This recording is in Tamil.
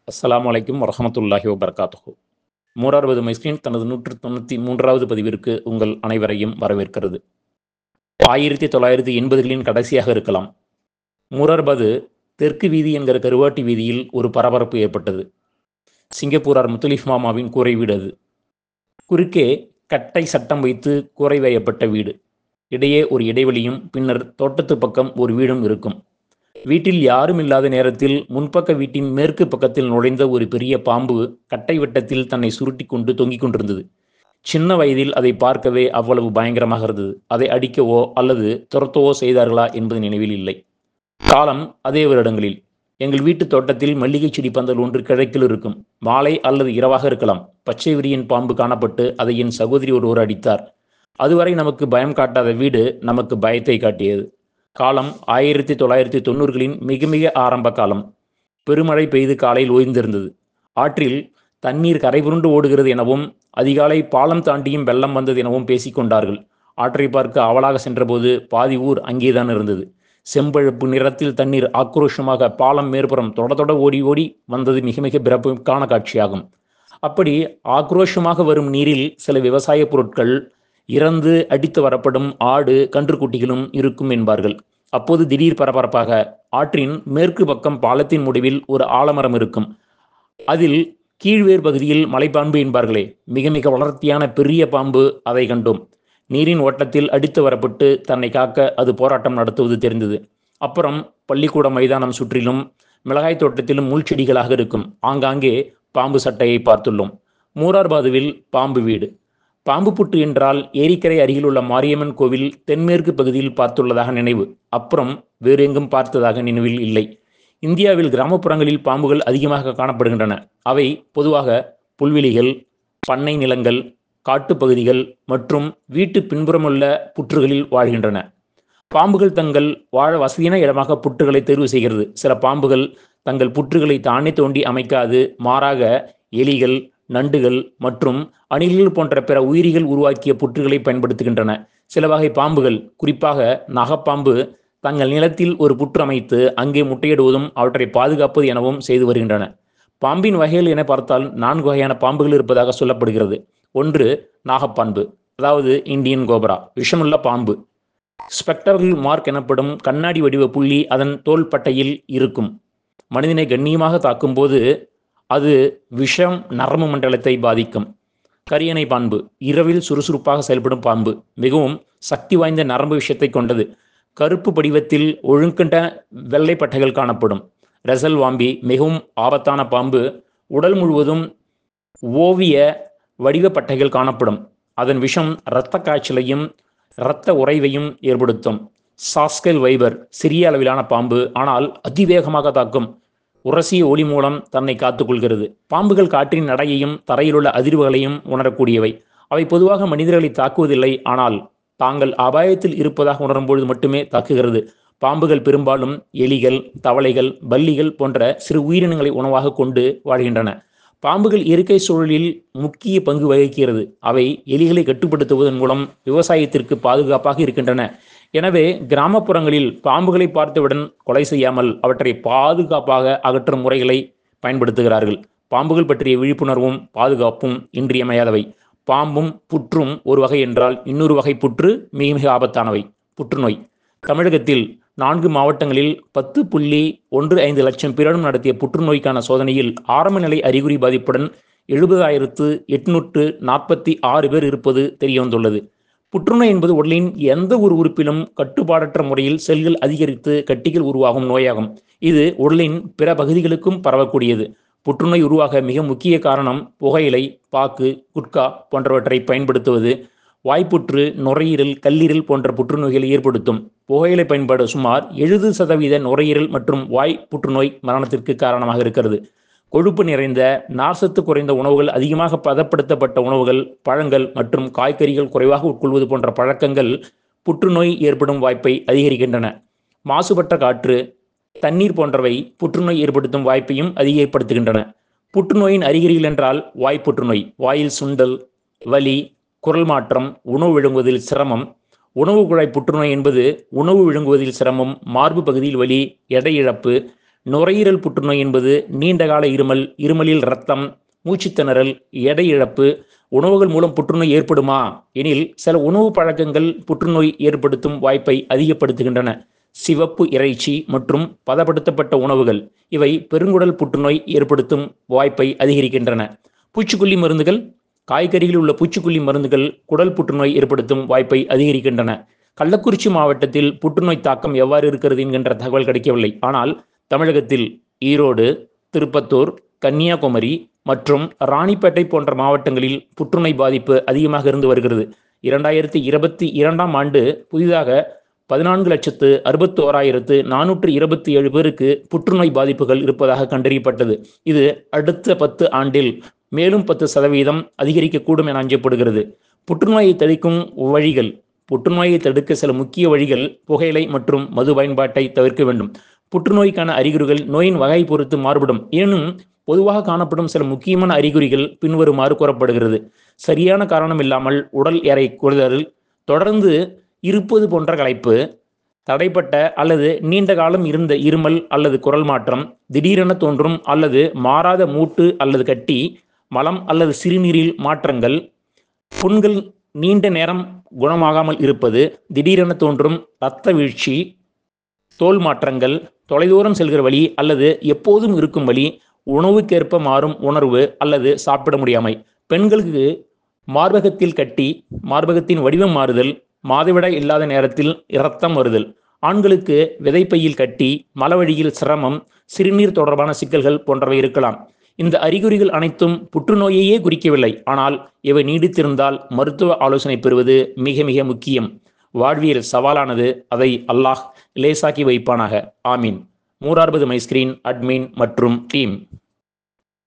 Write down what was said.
அஸ்ஸலாமு அலைக்கும் வரஹமத்துல்லாஹி வபர்காத்துஹு மூராறுவது மைஸ்கிரீன் தனது நூற்று தொண்ணூற்றி மூன்றாவது பதிவிற்கு உங்கள் அனைவரையும் வரவேற்கிறது ஆயிரத்தி தொள்ளாயிரத்தி எண்பதுகளின் கடைசியாக இருக்கலாம் மூரார்பாது தெற்கு வீதி என்கிற கருவாட்டி வீதியில் ஒரு பரபரப்பு ஏற்பட்டது சிங்கப்பூரார் முத்தலிஃப் மாமாவின் கூரை வீடு அது குறுக்கே கட்டை சட்டம் வைத்து கூரை வேயப்பட்ட வீடு இடையே ஒரு இடைவெளியும் பின்னர் தோட்டத்து பக்கம் ஒரு வீடும் இருக்கும் வீட்டில் யாரும் இல்லாத நேரத்தில் முன்பக்க வீட்டின் மேற்கு பக்கத்தில் நுழைந்த ஒரு பெரிய பாம்பு கட்டை வெட்டத்தில் தன்னை சுருட்டி கொண்டு தொங்கிக் கொண்டிருந்தது சின்ன வயதில் அதை பார்க்கவே அவ்வளவு பயங்கரமாக இருந்தது அதை அடிக்கவோ அல்லது துரத்தவோ செய்தார்களா என்பது நினைவில் இல்லை காலம் அதே வருடங்களில் எங்கள் வீட்டு தோட்டத்தில் மல்லிகை செடி பந்தல் ஒன்று கிழக்கில் இருக்கும் மாலை அல்லது இரவாக இருக்கலாம் பச்சை விரியன் பாம்பு காணப்பட்டு அதை என் சகோதரி ஒருவர் அடித்தார் அதுவரை நமக்கு பயம் காட்டாத வீடு நமக்கு பயத்தை காட்டியது காலம் ஆயிரத்தி தொள்ளாயிரத்தி தொண்ணூறுகளின் மிக மிக ஆரம்ப காலம் பெருமழை பெய்து காலையில் ஓய்ந்திருந்தது ஆற்றில் தண்ணீர் கரைபுருண்டு ஓடுகிறது எனவும் அதிகாலை பாலம் தாண்டியும் வெள்ளம் வந்தது எனவும் பேசிக்கொண்டார்கள் ஆற்றை பார்க்க அவளாக சென்றபோது பாதி ஊர் அங்கேதான் இருந்தது செம்பழுப்பு நிறத்தில் தண்ணீர் ஆக்ரோஷமாக பாலம் மேற்புறம் தொட தொட ஓடி ஓடி வந்தது மிக மிக பிறப்புக்கான காட்சியாகும் அப்படி ஆக்ரோஷமாக வரும் நீரில் சில விவசாய பொருட்கள் இறந்து அடித்து வரப்படும் ஆடு கன்றுக்குட்டிகளும் இருக்கும் என்பார்கள் அப்போது திடீர் பரபரப்பாக ஆற்றின் மேற்கு பக்கம் பாலத்தின் முடிவில் ஒரு ஆலமரம் இருக்கும் அதில் கீழ்வேர் பகுதியில் மலைப்பாம்பு என்பார்களே மிக மிக வளர்த்தியான பெரிய பாம்பு அதை கண்டோம் நீரின் ஓட்டத்தில் அடித்து வரப்பட்டு தன்னை காக்க அது போராட்டம் நடத்துவது தெரிந்தது அப்புறம் பள்ளிக்கூட மைதானம் சுற்றிலும் மிளகாய் தோட்டத்திலும் முள்செடிகளாக இருக்கும் ஆங்காங்கே பாம்பு சட்டையை பார்த்துள்ளோம் மூரார்பாதுவில் பாம்பு வீடு பாம்பு புட்டு என்றால் ஏரிக்கரை அருகில் உள்ள மாரியம்மன் கோவில் தென்மேற்கு பகுதியில் பார்த்துள்ளதாக நினைவு அப்புறம் வேறு எங்கும் பார்த்ததாக நினைவில் இல்லை இந்தியாவில் கிராமப்புறங்களில் பாம்புகள் அதிகமாக காணப்படுகின்றன அவை பொதுவாக புல்வெளிகள் பண்ணை நிலங்கள் காட்டுப்பகுதிகள் மற்றும் வீட்டு பின்புறமுள்ள புற்றுகளில் வாழ்கின்றன பாம்புகள் தங்கள் வாழ வசதியான இடமாக புற்றுகளை தேர்வு செய்கிறது சில பாம்புகள் தங்கள் புற்றுகளை தானே தோண்டி அமைக்காது மாறாக எலிகள் நண்டுகள் மற்றும் அணில்கள் போன்ற பிற உயிரிகள் உருவாக்கிய புற்றுகளை பயன்படுத்துகின்றன சில வகை பாம்புகள் குறிப்பாக நாகப்பாம்பு தங்கள் நிலத்தில் ஒரு புற்று அமைத்து அங்கே முட்டையிடுவதும் அவற்றை பாதுகாப்பது எனவும் செய்து வருகின்றன பாம்பின் வகைகள் என பார்த்தால் நான்கு வகையான பாம்புகள் இருப்பதாக சொல்லப்படுகிறது ஒன்று நாகப்பாம்பு அதாவது இந்தியன் கோபரா விஷமுள்ள பாம்பு ஸ்பெக்டர்கள் மார்க் எனப்படும் கண்ணாடி வடிவ புள்ளி அதன் தோல் பட்டையில் இருக்கும் மனிதனை கண்ணியமாக தாக்கும்போது அது விஷம் நரம்பு மண்டலத்தை பாதிக்கும் கரியணை பாம்பு இரவில் சுறுசுறுப்பாக செயல்படும் பாம்பு மிகவும் சக்தி வாய்ந்த நரம்பு விஷயத்தை கொண்டது கருப்பு படிவத்தில் ஒழுங்கண்ட வெள்ளை பட்டைகள் காணப்படும் ரெசல் வாம்பி மிகவும் ஆபத்தான பாம்பு உடல் முழுவதும் ஓவிய வடிவ பட்டைகள் காணப்படும் அதன் விஷம் இரத்த காய்ச்சலையும் இரத்த உறைவையும் ஏற்படுத்தும் சாஸ்கல் வைபர் சிறிய அளவிலான பாம்பு ஆனால் அதிவேகமாக தாக்கும் உரசிய ஒளி மூலம் தன்னை காத்துக்கொள்கிறது பாம்புகள் காற்றின் நடையையும் தரையிலுள்ள அதிர்வுகளையும் உணரக்கூடியவை அவை பொதுவாக மனிதர்களை தாக்குவதில்லை ஆனால் தாங்கள் அபாயத்தில் இருப்பதாக உணரும்பொழுது மட்டுமே தாக்குகிறது பாம்புகள் பெரும்பாலும் எலிகள் தவளைகள் பல்லிகள் போன்ற சிறு உயிரினங்களை உணவாக கொண்டு வாழ்கின்றன பாம்புகள் இயற்கை சூழலில் முக்கிய பங்கு வகிக்கிறது அவை எலிகளை கட்டுப்படுத்துவதன் மூலம் விவசாயத்திற்கு பாதுகாப்பாக இருக்கின்றன எனவே கிராமப்புறங்களில் பாம்புகளை பார்த்தவுடன் கொலை செய்யாமல் அவற்றை பாதுகாப்பாக அகற்றும் முறைகளை பயன்படுத்துகிறார்கள் பாம்புகள் பற்றிய விழிப்புணர்வும் பாதுகாப்பும் இன்றியமையாதவை பாம்பும் புற்றும் ஒரு வகை என்றால் இன்னொரு வகை புற்று மிக மிக ஆபத்தானவை புற்றுநோய் தமிழகத்தில் நான்கு மாவட்டங்களில் பத்து புள்ளி ஒன்று ஐந்து லட்சம் பேரிடம் நடத்திய புற்றுநோய்க்கான சோதனையில் ஆரம்ப நிலை அறிகுறி பாதிப்புடன் எழுபதாயிரத்து எட்நூற்று நாற்பத்தி ஆறு பேர் இருப்பது தெரியவந்துள்ளது புற்றுநோய் என்பது உடலின் எந்த ஒரு உறுப்பிலும் கட்டுப்பாடற்ற முறையில் செல்கள் அதிகரித்து கட்டிகள் உருவாகும் நோயாகும் இது உடலின் பிற பகுதிகளுக்கும் பரவக்கூடியது புற்றுநோய் உருவாக மிக முக்கிய காரணம் புகையிலை பாக்கு குட்கா போன்றவற்றை பயன்படுத்துவது வாய்ப்புற்று நுரையீரல் கல்லீரல் போன்ற புற்றுநோய்களை ஏற்படுத்தும் புகையிலை பயன்பாடு சுமார் எழுபது சதவீத நுரையீரல் மற்றும் வாய் புற்றுநோய் மரணத்திற்கு காரணமாக இருக்கிறது கொழுப்பு நிறைந்த நார்சத்து குறைந்த உணவுகள் அதிகமாக பதப்படுத்தப்பட்ட உணவுகள் பழங்கள் மற்றும் காய்கறிகள் குறைவாக உட்கொள்வது போன்ற பழக்கங்கள் புற்றுநோய் ஏற்படும் வாய்ப்பை அதிகரிக்கின்றன மாசுபட்ட காற்று தண்ணீர் போன்றவை புற்றுநோய் ஏற்படுத்தும் வாய்ப்பையும் அதிகப்படுத்துகின்றன புற்றுநோயின் அறிகுறிகள் என்றால் வாய் புற்றுநோய் வாயில் சுண்டல் வலி குரல் மாற்றம் உணவு விழுங்குவதில் சிரமம் உணவு குழாய் புற்றுநோய் என்பது உணவு விழுங்குவதில் சிரமம் மார்பு பகுதியில் வலி எடை இழப்பு நுரையீரல் புற்றுநோய் என்பது நீண்டகால இருமல் இருமலில் இரத்தம் மூச்சுத்திணறல் எடை இழப்பு உணவுகள் மூலம் புற்றுநோய் ஏற்படுமா எனில் சில உணவு பழக்கங்கள் புற்றுநோய் ஏற்படுத்தும் வாய்ப்பை அதிகப்படுத்துகின்றன சிவப்பு இறைச்சி மற்றும் பதப்படுத்தப்பட்ட உணவுகள் இவை பெருங்குடல் புற்றுநோய் ஏற்படுத்தும் வாய்ப்பை அதிகரிக்கின்றன பூச்சிக்கொல்லி மருந்துகள் காய்கறிகளில் உள்ள பூச்சிக்கொல்லி மருந்துகள் குடல் புற்றுநோய் ஏற்படுத்தும் வாய்ப்பை அதிகரிக்கின்றன கள்ளக்குறிச்சி மாவட்டத்தில் புற்றுநோய் தாக்கம் எவ்வாறு இருக்கிறது என்கின்ற தகவல் கிடைக்கவில்லை ஆனால் தமிழகத்தில் ஈரோடு திருப்பத்தூர் கன்னியாகுமரி மற்றும் ராணிப்பேட்டை போன்ற மாவட்டங்களில் புற்றுநோய் பாதிப்பு அதிகமாக இருந்து வருகிறது இரண்டாயிரத்தி இருபத்தி இரண்டாம் ஆண்டு புதிதாக பதினான்கு லட்சத்து அறுபத்தி ஓராயிரத்து நானூற்று இருபத்தி ஏழு பேருக்கு புற்றுநோய் பாதிப்புகள் இருப்பதாக கண்டறியப்பட்டது இது அடுத்த பத்து ஆண்டில் மேலும் பத்து சதவீதம் அதிகரிக்கக்கூடும் என அஞ்சப்படுகிறது புற்றுநோயை தடுக்கும் வழிகள் புற்றுநோயை தடுக்க சில முக்கிய வழிகள் புகையிலை மற்றும் மது பயன்பாட்டை தவிர்க்க வேண்டும் புற்றுநோய்க்கான அறிகுறிகள் நோயின் வகை பொறுத்து மாறுபடும் எனினும் பொதுவாக காணப்படும் சில முக்கியமான அறிகுறிகள் பின்வருமாறு கூறப்படுகிறது சரியான காரணம் இல்லாமல் உடல் எடை குறைதல் தொடர்ந்து இருப்பது போன்ற கலைப்பு தடைப்பட்ட அல்லது நீண்ட காலம் இருந்த இருமல் அல்லது குரல் மாற்றம் திடீரென தோன்றும் அல்லது மாறாத மூட்டு அல்லது கட்டி மலம் அல்லது சிறுநீரில் மாற்றங்கள் புண்கள் நீண்ட நேரம் குணமாகாமல் இருப்பது திடீரென தோன்றும் இரத்த வீழ்ச்சி தோல் மாற்றங்கள் தொலைதூரம் செல்கிற வழி அல்லது எப்போதும் இருக்கும் வழி உணவுக்கேற்ப மாறும் உணர்வு அல்லது சாப்பிட முடியாமை பெண்களுக்கு மார்பகத்தில் கட்டி மார்பகத்தின் வடிவம் மாறுதல் மாதவிடாய் இல்லாத நேரத்தில் இரத்தம் வருதல் ஆண்களுக்கு விதைப்பையில் கட்டி மலவழியில் சிரமம் சிறுநீர் தொடர்பான சிக்கல்கள் போன்றவை இருக்கலாம் இந்த அறிகுறிகள் அனைத்தும் புற்றுநோயையே குறிக்கவில்லை ஆனால் இவை நீடித்திருந்தால் மருத்துவ ஆலோசனை பெறுவது மிக மிக முக்கியம் வாழ்வியல் சவாலானது அதை அல்லாஹ் லேசாக்கி வைப்பானாக ஆமீன் மூரார்பது மைஸ்கிரீன் அட்மின் மற்றும் டீம்